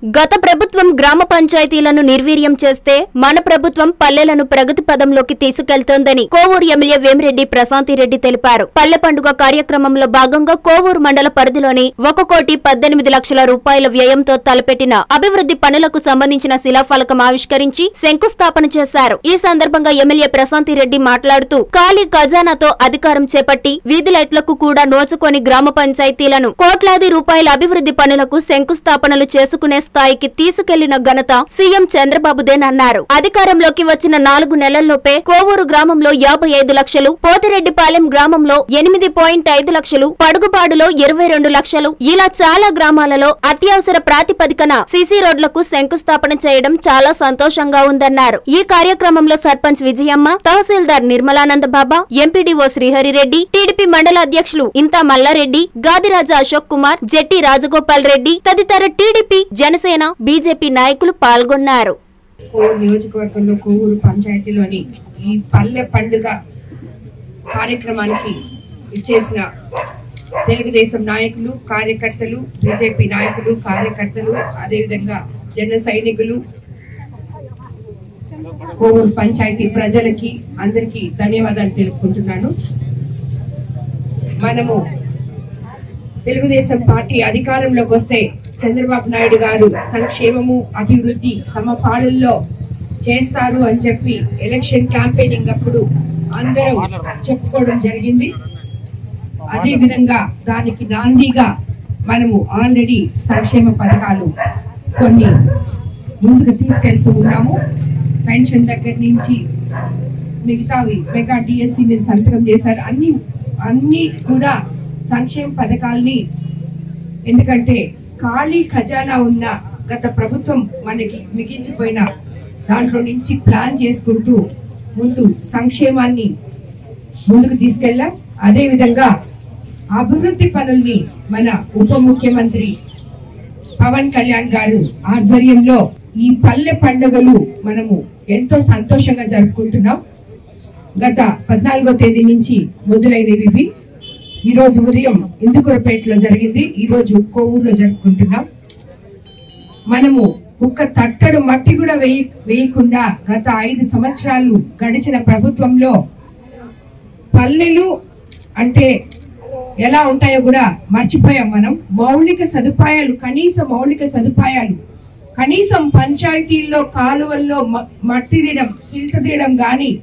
గత ప్రభుత్వం గ్రామ పంచాయతీలను నిర్వీర్యం చేస్తే మన ప్రభుత్వం పల్లెలను ప్రగతి పదంలోకి తీసుకెళ్తోందని కోవూరు ఎమ్మెల్యే వేమిరెడ్డి ప్రశాంతిరెడ్డి తెలిపారు పల్లె పండుగ కార్యక్రమంలో భాగంగా కోవూరు మండల పరిధిలోని ఒక కోటి పద్దెనిమిది లక్షల రూపాయల వ్యయంతో తలపెట్టిన అభివృద్ధి పనులకు సంబంధించిన శిలాఫలకం ఆవిష్కరించి శంకుస్థాపన చేశారు ఈ సందర్భంగా ఎమ్మెల్యే ప్రశాంతిరెడ్డి మాట్లాడుతూ ఖాళీ ఖజానాతో అధికారం చేపట్టి వీధి లైట్లకు కూడా నోచుకొని గ్రామ పంచాయతీలను కోట్లాది రూపాయల అభివృద్ధి పనులకు శంకుస్థాపనలు చేసుకునే స్థాయికి తీసుకెళ్లిన ఘనత సీఎం చంద్రబాబుదేనన్నారు అధికారంలోకి వచ్చిన నాలుగు నెలల్లోపే కోవూరు గ్రామంలో యాభై ఐదు లక్షలు పోతిరెడ్డిపాలెం గ్రామంలో ఎనిమిది పాయింట్ ఐదు లక్షలు పడుగుపాడులో ఇరవై రెండు లక్షలు ఇలా చాలా గ్రామాలలో అత్యవసర ప్రాతిపదికన సీసీ రోడ్లకు శంకుస్థాపన చేయడం చాలా సంతోషంగా ఉందన్నారు ఈ కార్యక్రమంలో సర్పంచ్ విజయమ్మ తహసీల్దార్ నిర్మలానంద బాబా ఎంపీడీఓ శ్రీహరిరెడ్డి టీడీపీ మండల అధ్యక్షులు ఇంతా మల్లారెడ్డి గాదిరాజు అశోక్ కుమార్ జెట్టి రాజగోపాల్ రెడ్డి తదితర టీడీపీ జనసేన బీజేపీ నాయకులు పాల్గొన్నారు కోవూరు నియోజకవర్గంలో కోవూరు పంచాయతీలోని ఈ పల్లె పండుగ కార్యక్రమానికి ఇచ్చేసిన తెలుగుదేశం నాయకులు కార్యకర్తలు బీజేపీ నాయకులు కార్యకర్తలు అదేవిధంగా జన సైనికులు కోవూరు పంచాయతీ ప్రజలకి అందరికీ ధన్యవాదాలు తెలుపుకుంటున్నాను మనము తెలుగుదేశం పార్టీ అధికారంలోకి వస్తే చంద్రబాబు నాయుడు గారు సంక్షేమము అభివృద్ధి సమపాలనలో చేస్తారు అని చెప్పి ఎలక్షన్ క్యాంపెయినింగ్ అప్పుడు అందరూ చెప్పుకోవడం జరిగింది అదే విధంగా దానికి నాందిగా మనము ఆల్రెడీ సంక్షేమ పథకాలు కొన్ని ముందుకు తీసుకెళ్తూ ఉన్నాము పెన్షన్ దగ్గర నుంచి మిగతావి మెగా డిఎస్సి మీద సంతకం చేశారు అన్ని అన్ని కూడా సంక్షేమ పథకాల్ని ఎందుకంటే ఖాళీ ఖజానా ఉన్న గత ప్రభుత్వం మనకి మిగిల్చిపోయిన దాంట్లో నుంచి ప్లాన్ చేసుకుంటూ ముందు సంక్షేమాన్ని ముందుకు తీసుకెళ్ళాం అదే విధంగా అభివృద్ధి పనుల్ని మన ఉప ముఖ్యమంత్రి పవన్ కళ్యాణ్ గారు ఆధ్వర్యంలో ఈ పల్లె పండుగలు మనము ఎంతో సంతోషంగా జరుపుకుంటున్నాం గత పద్నాలుగో తేదీ నుంచి మొదలైనవి ఇవి ఈ రోజు ఉదయం ఇందుకూరపేటలో జరిగింది ఈ రోజు కోవూరులో జరుపుకుంటున్నాం మనము ఒక్క తట్టడు మట్టి కూడా వేయ వేయకుండా గత ఐదు సంవత్సరాలు గడిచిన ప్రభుత్వంలో పల్లెలు అంటే ఎలా ఉంటాయో కూడా మర్చిపోయాం మనం మౌలిక సదుపాయాలు కనీస మౌలిక సదుపాయాలు కనీసం పంచాయతీల్లో కాలువల్లో మ- మట్టి తీయడం సిల్ట్ తీయడం కానీ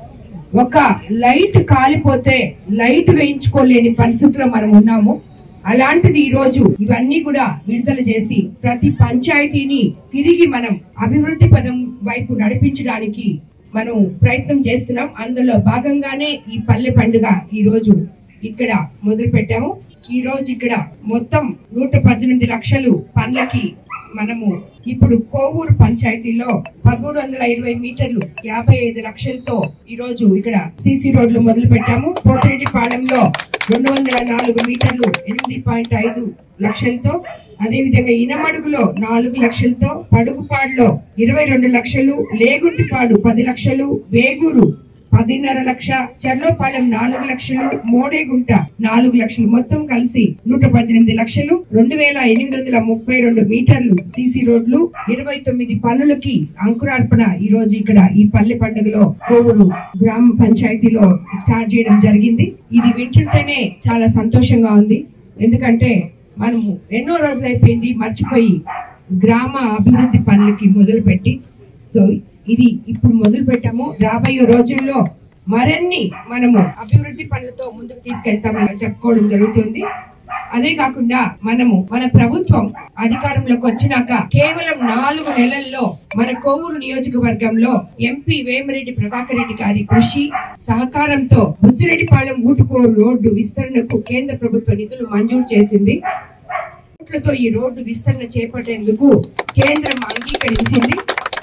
ఒక లైట్ కాలిపోతే లైట్ వేయించుకోలేని పరిస్థితిలో మనం ఉన్నాము అలాంటిది ఈ రోజు ఇవన్నీ కూడా విడుదల చేసి ప్రతి పంచాయతీని తిరిగి మనం అభివృద్ధి పదం వైపు నడిపించడానికి మనం ప్రయత్నం చేస్తున్నాం అందులో భాగంగానే ఈ పల్లె పండుగ ఈ రోజు ఇక్కడ మొదలు పెట్టాము ఈ రోజు ఇక్కడ మొత్తం నూట పద్దెనిమిది లక్షలు పనులకి మనము ఇప్పుడు కోవూరు పంచాయతీలో పదమూడు వందల ఇరవై మీటర్లు యాభై ఐదు లక్షలతో ఈ రోజు ఇక్కడ సీసీ రోడ్లు మొదలు పెట్టాము పోతిరెడ్డిపాలెంలో రెండు వందల నాలుగు మీటర్లు ఎనిమిది పాయింట్ ఐదు లక్షలతో అదేవిధంగా ఇనమడుగులో నాలుగు లక్షలతో పడుగుపాడులో ఇరవై రెండు లక్షలు లేగుంటిపాడు పది లక్షలు వేగూరు పదిన్నర లక్ష చర్లోపాలెం నాలుగు లక్షలు మోడేగుంట నాలుగు లక్షలు మొత్తం కలిసి నూట పద్దెనిమిది లక్షలు రెండు వేల ఎనిమిది వందల ముప్పై రెండు మీటర్లు సీసీ రోడ్లు ఇరవై తొమ్మిది పనులకి అంకురార్పణ ఈ రోజు ఇక్కడ ఈ పల్లె పండుగలో కోవూరు గ్రామ పంచాయతీలో స్టార్ట్ చేయడం జరిగింది ఇది వింటుంటేనే చాలా సంతోషంగా ఉంది ఎందుకంటే మనము ఎన్నో రోజులు అయిపోయింది మర్చిపోయి గ్రామ అభివృద్ధి పనులకి మొదలుపెట్టి సో ఇది ఇప్పుడు మొదలు పెట్టాము రాబోయే రోజుల్లో మరిన్ని మనము అభివృద్ధి పనులతో ముందుకు తీసుకెళ్తామని చెప్పుకోవడం జరుగుతుంది అదే కాకుండా మనము మన ప్రభుత్వం అధికారంలోకి వచ్చినాక కేవలం నాలుగు నెలల్లో మన కోవూరు నియోజకవర్గంలో ఎంపీ వేమిరెడ్డి ప్రభాకర్ రెడ్డి గారి కృషి సహకారంతో బుచ్చిరెడ్డిపాలెం ఊటుకోరు రోడ్డు విస్తరణకు కేంద్ర ప్రభుత్వ నిధులు మంజూరు చేసింది కోట్లతో ఈ రోడ్డు విస్తరణ చేపట్టేందుకు కేంద్రం అంగీకరించింది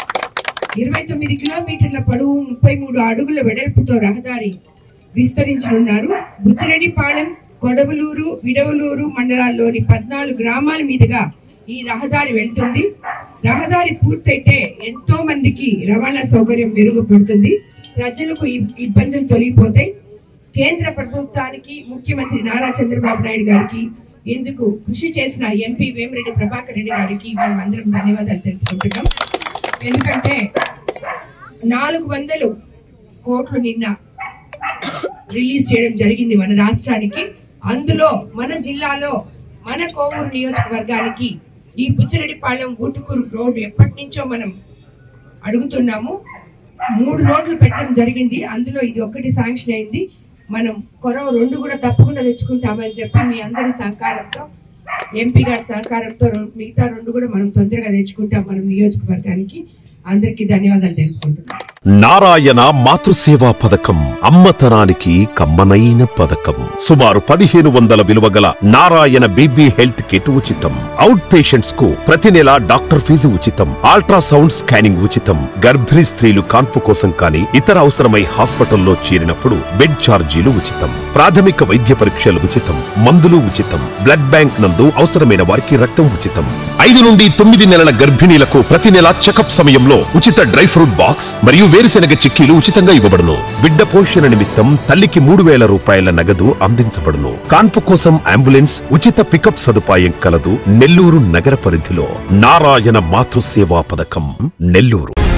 ఇరవై తొమ్మిది కిలోమీటర్ల పొడవు ముప్పై మూడు అడుగుల వెడల్పుతో రహదారి విస్తరించనున్నారు బుచ్చిరెడ్డిపాలెం కొడవలూరు విడవలూరు మండలాల్లోని పద్నాలుగు గ్రామాల మీదుగా ఈ రహదారి వెళ్తుంది రహదారి పూర్తయితే ఎంతో మందికి రవాణా సౌకర్యం మెరుగుపడుతుంది ప్రజలకు ఇబ్- ఇబ్బందులు తొలగిపోతాయి కేంద్ర ప్రభుత్వానికి ముఖ్యమంత్రి నారా చంద్రబాబు నాయుడు గారికి ఇందుకు కృషి చేసిన ఎంపీ వేమిరెడ్డి ప్రభాకర్ రెడ్డి గారికి మనం అందరం ధన్యవాదాలు తెలుపుకుంటున్నాం ఎందుకంటే నాలుగు వందలు కోట్లు నిన్న రిలీజ్ చేయడం జరిగింది మన రాష్ట్రానికి అందులో మన జిల్లాలో మన కోవూరు నియోజకవర్గానికి ఈ పుచ్చిరెడ్డిపాళెం ఊటుకూరు రోడ్డు ఎప్పటి నుంచో మనం అడుగుతున్నాము మూడు రోడ్లు పెట్టడం జరిగింది అందులో ఇది ఒకటి శాంక్షన్ అయింది మనం కొరవ రెండు కూడా తప్పకుండా తెచ్చుకుంటామని చెప్పి మీ అందరి సహకారంతో ఎంపీ గారి సహకారంతో రెండు- మిగతా రెండు కూడా మనం తొందరగా తెచ్చుకుంటాం మనం నియోజకవర్గానికి అందరికీ ధన్యవాదాలు తెలుపుకుంటున్నాం నారాయణ మాతృసేవా పథకం అమ్మతనానికి కమ్మనైన పథకం సుమారు పదిహేను వందల విలువ గల నారాయణ బీబీ హెల్త్ కిట్ ఉచితం అవుట్ పేషెంట్స్ కు ప్రతి నెల డాక్టర్ ఫీజు ఉచితం అల్ట్రాసౌండ్ స్కానింగ్ ఉచితం గర్భిణీ స్త్రీలు కాన్పు కోసం కానీ ఇతర అవసరమై హాస్పిటల్లో చేరినప్పుడు బెడ్ ఛార్జీలు ఉచితం ప్రాథమిక వైద్య పరీక్షలు ఉచితం మందులు ఉచితం బ్లడ్ బ్యాంక్ నందు అవసరమైన వారికి రక్తం ఉచితం ఐదు నుండి తొమ్మిది నెలల గర్భిణీలకు ప్రతి నెల చెకప్ సమయంలో ఉచిత డ్రై ఫ్రూట్ బాక్స్ మరియు వేరుశెనగ చిక్కీలు ఉచితంగా ఇవ్వబడును బిడ్డ పోషణ నిమిత్తం తల్లికి మూడు వేల రూపాయల నగదు అందించబడును కాన్పు కోసం అంబులెన్స్ ఉచిత పికప్ సదుపాయం కలదు నెల్లూరు నగర పరిధిలో నారాయణ మాతృసేవా పథకం నెల్లూరు